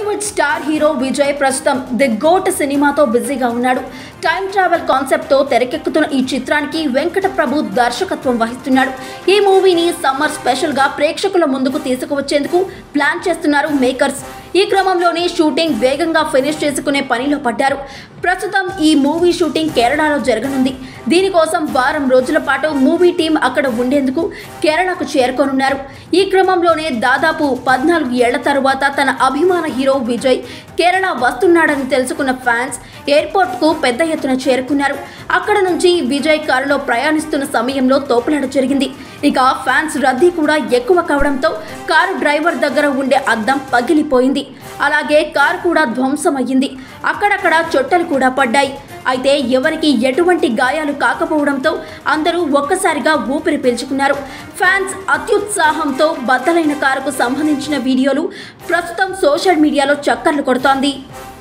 Bollywood star hero Vijay ప్రస్తుతం the goat సినిమాతో బిజీగా ఉన్నాడు టైం ట్రావెల్ కాన్సెప్ట్తో తెరకెక్కుతున్న ఈ చిత్రానికి వెంకట ప్రభు దర్శకత్వం వహిస్తున్నాడు ఈ మూవీని సమ్మర్ స్పెషల్గా ప్రేక్షకుల ముందుకు తీసుకువచ్చేందుకు ప్లాన్ చేస్తున్నారు మేకర్స్ ఈ క్రమంలోనే షూటింగ్ వేగంగా ఫినిష్ చేసుకునే పనిలో పడ్డారు ప్రస్తుతం ఈ మూవీ షూటింగ్ కేరళలో జరగనుంది దీనికోసం వారం రోజుల పాటు మూవీ టీం అక్కడ ఉండేందుకు కేరళకు చేరుకోనున్నారు ఈ క్రమంలోనే దాదాపు పద్నాలుగు ఏళ్ల తరువాత తన అభిమాన హీరో విజయ్ కేరళ వస్తున్నాడని తెలుసుకున్న ఫ్యాన్స్ ఎయిర్పోర్ట్కు పెద్ద ఎత్తున చేరుకున్నారు అక్కడ నుంచి విజయ్ కారులో ప్రయాణిస్తున్న సమయంలో తోపులాట జరిగింది ఇక ఫ్యాన్స్ రద్దీ కూడా ఎక్కువ కావడంతో కారు డ్రైవర్ దగ్గర ఉండే అద్దం పగిలిపోయింది అలాగే కారు కూడా ధ్వంసమయ్యింది అక్కడక్కడ చొట్టలు కూడా పడ్డాయి అయితే ఎవరికి ఎటువంటి గాయాలు కాకపోవడంతో అందరూ ఒక్కసారిగా ఊపిరి పీల్చుకున్నారు ఫ్యాన్స్ అత్యుత్సాహంతో బద్దలైన కారుకు సంబంధించిన వీడియోలు ప్రస్తుతం సోషల్ మీడియాలో చక్కర్లు కొడుతోంది